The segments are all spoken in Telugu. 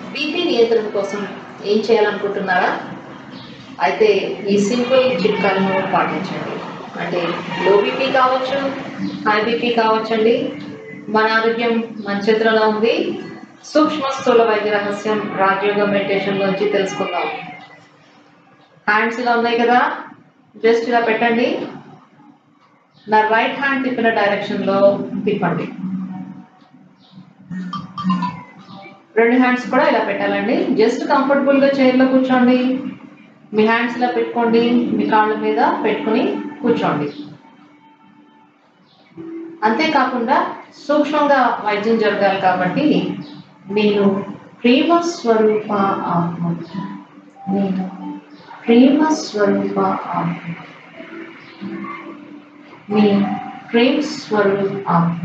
బీపీ నియంత్రణ కోసం ఏం చేయాలనుకుంటున్నారా అయితే ఈ సింపుల్ చిట్కాలను పాటించండి అంటే లో బీపీ కావచ్చు హై బీపీ కావచ్చండి మన ఆరోగ్యం మన చేతులలో ఉంది సూక్ష్మ స్థూల వైద్య రహస్యం రాజయోగ మెడిటేషన్ గురించి తెలుసుకుందాం హ్యాండ్స్ ఇలా ఉన్నాయి కదా జస్ట్ ఇలా పెట్టండి నా రైట్ హ్యాండ్ తిప్పిన డైరెక్షన్లో తిప్పండి రెండు హ్యాండ్స్ కూడా ఇలా పెట్టాలండి జస్ట్ కంఫర్టబుల్గా చైర్లో కూర్చోండి మీ హ్యాండ్స్ ఇలా పెట్టుకోండి మీ కాళ్ళ మీద పెట్టుకుని కూర్చోండి అంతేకాకుండా సూక్ష్మంగా వైద్యం జరగాలి కాబట్టి నేను ప్రేమ స్వరూప ఆత్మ నేను ప్రేమ స్వరూప ఆత్మ మీ ప్రేమ స్వరూప్ ఆత్మ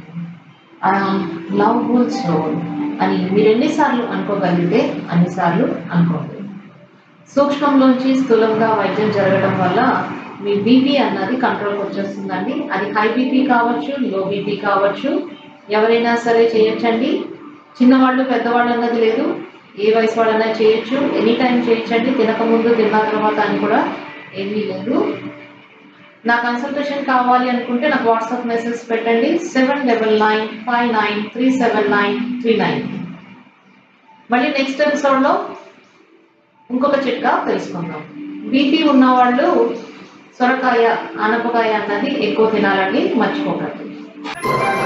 లవ్ఫుల్ సోల్ అని మీరు ఎన్నిసార్లు అనుకోగలిగితే అన్నిసార్లు అనుకోండి సూక్ష్మంలోంచి స్థూలంగా వైద్యం జరగడం వల్ల మీ బీపీ అన్నది కంట్రోల్కి వచ్చేస్తుందండి అది హై బీపీ కావచ్చు లో బీపీ కావచ్చు ఎవరైనా సరే చేయొచ్చండి చిన్నవాళ్ళు పెద్దవాళ్ళు అన్నది లేదు ఏ వయసు వాళ్ళైనా చేయొచ్చు ఎనీ టైం చేయొచ్చండి తినకముందు తిన్న తర్వాత అని కూడా ఏమీ లేదు నా కన్సల్టేషన్ కావాలి అనుకుంటే నాకు వాట్సాప్ మెసేజ్ పెట్టండి seven double nine five nine three seven nine three nine మళ్ళీ నెక్స్ట్ ఎపిసోడ్లో ఇంకొక చిట్కా తెలుసుకుందాం బీపీ ఉన్నవాళ్ళు సొరకాయ ఆనపకాయ అన్నది ఎక్కువ తినాలండి మర్చిపోకండి